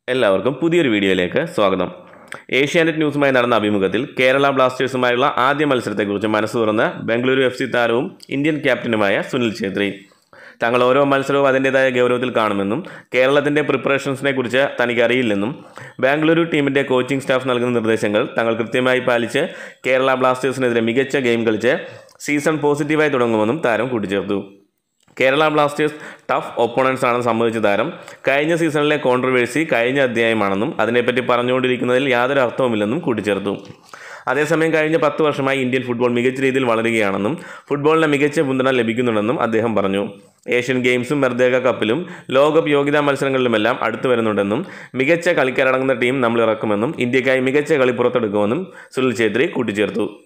എല്ലാവർക്കും പുതിയൊരു വീഡിയോയിലേക്ക് സ്വാഗതം ഏഷ്യാനെറ്റ് ന്യൂസുമായി നടന്ന അഭിമുഖത്തിൽ കേരള ബ്ലാസ്റ്റേഴ്സുമായുള്ള ആദ്യ മത്സരത്തെക്കുറിച്ച് മനസ്സ് തുറന്ന് ബംഗളൂരു എഫ് സി താരവും ഇന്ത്യൻ ക്യാപ്റ്റനുമായ സുനിൽ ഛേത്രി തങ്ങൾ ഓരോ മത്സരവും അതിൻ്റെതായ ഗൗരവത്തിൽ കാണുമെന്നും കേരളത്തിൻ്റെ പ്രിപ്പറേഷൻസിനെ കുറിച്ച് തനിക്ക് അറിയില്ലെന്നും ബാംഗ്ലൂരു ടീമിൻ്റെ കോച്ചിംഗ് സ്റ്റാഫ് നൽകുന്ന നിർദ്ദേശങ്ങൾ തങ്ങൾ കൃത്യമായി പാലിച്ച് കേരള ബ്ലാസ്റ്റേഴ്സിനെതിരെ മികച്ച ഗെയിം കളിച്ച് സീസൺ പോസിറ്റീവായി തുടങ്ങുമെന്നും താരം കൂട്ടിച്ചേർത്തു കേരള ബ്ലാസ്റ്റേഴ്സ് ടഫ് ഒപ്പോണൻസ് ആണെന്ന് സമ്മതിച്ച താരം കഴിഞ്ഞ സീസണിലെ കോൺട്രവേഴ്സി കഴിഞ്ഞ അധ്യായമാണെന്നും അതിനെപ്പറ്റി പറഞ്ഞുകൊണ്ടിരിക്കുന്നതിൽ യാതൊരു അർത്ഥവുമില്ലെന്നും കൂട്ടിച്ചേർത്തു അതേസമയം കഴിഞ്ഞ പത്ത് വർഷമായി ഇന്ത്യൻ ഫുട്ബോൾ മികച്ച രീതിയിൽ വളരുകയാണെന്നും ഫുട്ബോളിന് മികച്ച പിന്തുണ ലഭിക്കുന്നുണ്ടെന്നും അദ്ദേഹം പറഞ്ഞു ഏഷ്യൻ ഗെയിംസും മെർദേക കപ്പിലും ലോകകപ്പ് യോഗ്യതാ മത്സരങ്ങളിലുമെല്ലാം അടുത്തു വരുന്നുണ്ടെന്നും മികച്ച കളിക്കാരടങ്ങുന്ന ടീം നമ്മൾ ഇറക്കുമെന്നും ഇന്ത്യക്കായി മികച്ച കളി പുറത്തെടുക്കുമെന്നും സുനിൽ ഛേത്രി കൂട്ടിച്ചേർത്തു